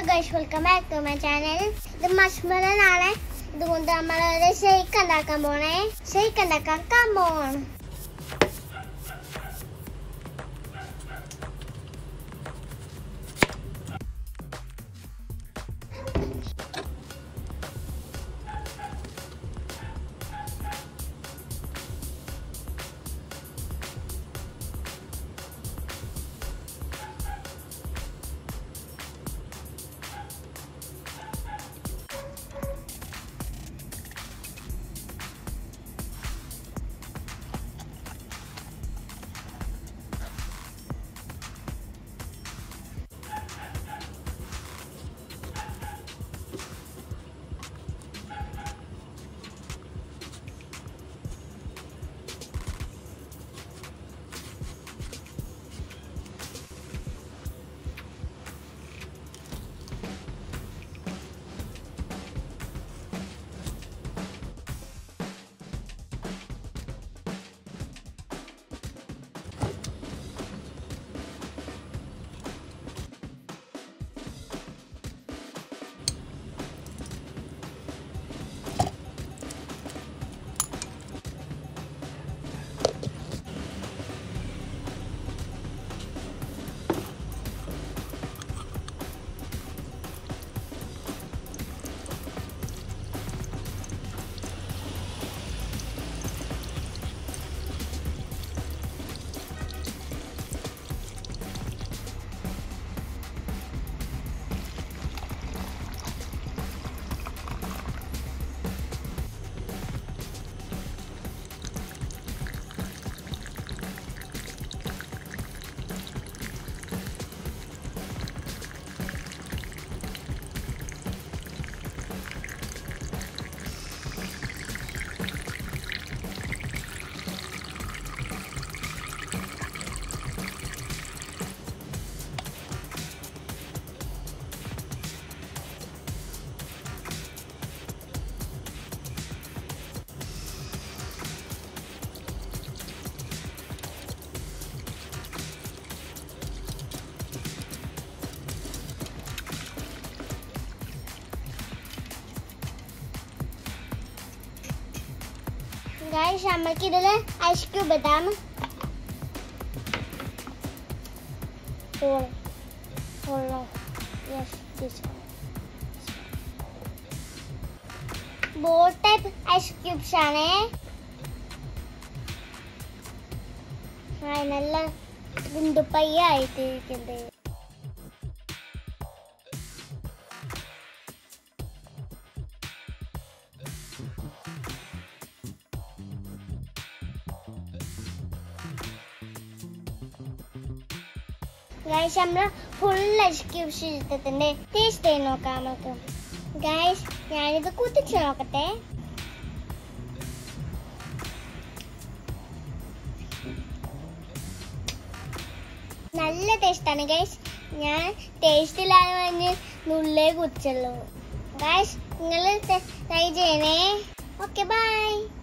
guys welcome back to my channel ഇത് മഷ്മലനാണ് ഇതുകൊണ്ട് നമ്മൾ ഒരു ഷെയ്ക്ക് ഉണ്ടാക്കാൻ പോണേ ഷെയ്ക്ക് ഉണ്ടാക്കാൻ കമ്പോൺ ഗൈസ് നമ്മൾക്ക് ഇതിൽ ഐസ് ക്യൂബ് ഇടാം ബോൾ ടൈപ്പ് ഐസ് ക്യൂബ്സ് ആണ് ആ, നല്ല ഗുണ്ടുപ്പയ്യ ആയിട്ടിരിക്കുന്നത് ഗൈസ് നമ്മൾ ഫുൾ ഐസ് ക്യൂബ്സ് എടുത്തിട്ടുണ്ട് ടേസ്റ്റ് ചെയ്ത് നോക്കാം നമുക്ക് ഗൈസ് ഞാനിത് കുത്തിച്ച് നോക്കട്ടെ നല്ല ടേസ്റ്റാണ് ഗൈസ് ഞാൻ ടേസ്റ്റ് ഇല്ലാതെ പറഞ്ഞ് നുള്ളേ കുച്ചുള്ളൂ ഗൈസ് നിങ്ങൾ ട്രൈ ചെയ്യണേ ഓക്കെ ബൈ